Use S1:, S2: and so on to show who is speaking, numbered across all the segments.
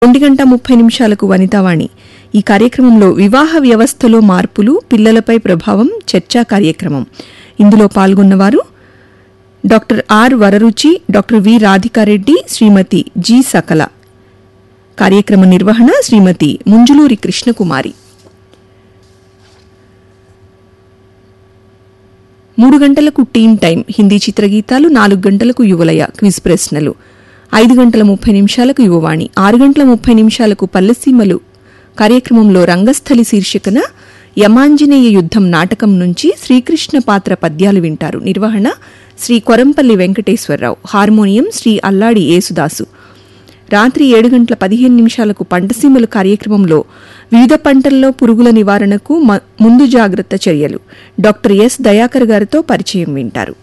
S1: ఒంటి గంట ముప్పై నిమిషాలకు వనితావాణి ఈ కార్యక్రమంలో వివాహ వ్యవస్థలో మార్పులు పిల్లలపై ప్రభావం చర్చా కార్యక్రమం ఇందులో పాల్గొన్నవారు doctor are Vararuchi doctor V Radhika Reddy Shrimati G సకల కార్యక్రమ నిర్వహణ శ్రీమతి ముంజులూరి కృష్ణకుమారి మూడు గంటలకు టీమ్ టైం హిందీ చిత్రగీతాలు నాలుగు గంటలకు యువలయ క్విజ్ ప్రశ్నలు ఐదు గంటల ముప్పై నిమిషాలకు యువవాణి ఆరు గంటల ముప్పై నిమిషాలకు పల్లెసీమలు కార్యక్రమంలో రంగస్థలి శీర్షికన యమాంజనేయ యుద్ధం నాటకం నుంచి శ్రీకృష్ణ పాత్ర పద్యాలు వింటారు నిర్వహణ శ్రీ కొరంపల్లి వెంకటేశ్వరరావు హార్మోనియం శ్రీ అల్లాడి యేసుదాసు రాత్రి ఏడు గంటల పదిహేను నిమిషాలకు పంటసీమలు కార్యక్రమంలో వివిధ పంటల్లో పురుగుల నివారణకు మ- ముందు జాగ్రత్త చర్యలు డాక్టర్ ఎస్ దయాకర్ గారితో పరిచయం వింటారు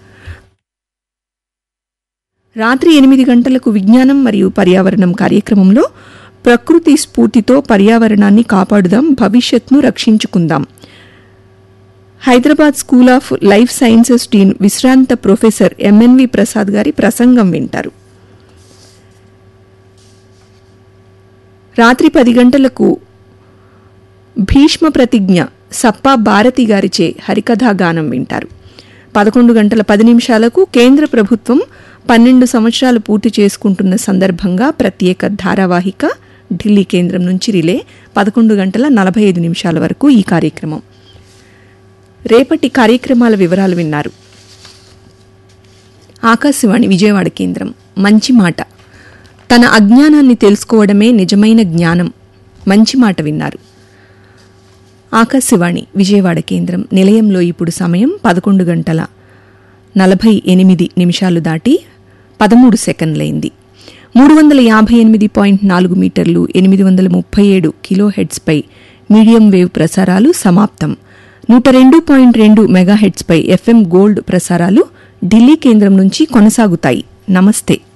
S1: రాత్రి ఎనిమిది గంటలకు విజ్ఞానం మరియు పర్యావరణం కార్యక్రమంలో ప్రకృతి స్ఫూర్తితో పర్యావరణాన్ని కాపాడుదాం భవిష్యత్ను రక్షించుకుందాం Hyderabad school of life sciences dean విశ్రాంత ప్రొఫెసర్ ఎంఎన్వి ప్రసాద్ గారి ప్రసంగం వింటారు రాత్రి పది గంటలకు భీష్మ ప్రతిజ్ఞ సప్పా భారతి గారిచే హరికథా గానం వింటారు పదకొండు గంటల పది నిమిషాలకు కేంద్ర ప్రభుత్వం పన్నెండు సంవత్సరాలు పూర్తి చేసుకుంటున్న సందర్భంగా ప్రత్యేక ధారావాహిక ఢిల్లీ కేంద్రం నుంచి రిలే పదకొండు గంటల నలభై ఐదు నిమిషాల వరకు ఈ కార్యక్రమం రేపటి కార్యక్రమాల వివరాలు విన్నారు ఆకాశవాణి విజయవాడ కేంద్రం మంచి మాట తన అజ్ఞానాన్ని తెలుసుకోవడమే నిజమైన జ్ఞానం మంచి మాట విన్నారు ఆకాశవాణి విజయవాడ కేంద్రం నిలయంలో ఇప్పుడు సమయం పదకొండు గంటల నలభై ఎనిమిది నిమిషాలు దాటి పదమూడు సెకండ్లైంది మూడు వందల యాభై ఎనిమిది పాయింట్ నాలుగు మీటర్లు ఎనిమిది వందల ముప్పై ఏడు కిలో హెడ్స్పై మీడియం వేవ్ ప్రసారాలు సమాప్తం నూట రెండు పాయింట్ రెండు మెగాహెడ్స్పై ఎఫ్ఎం గోల్డ్ ప్రసారాలు ఢిల్లీ కేంద్రం నుంచి కొనసాగుతాయి నమస్తే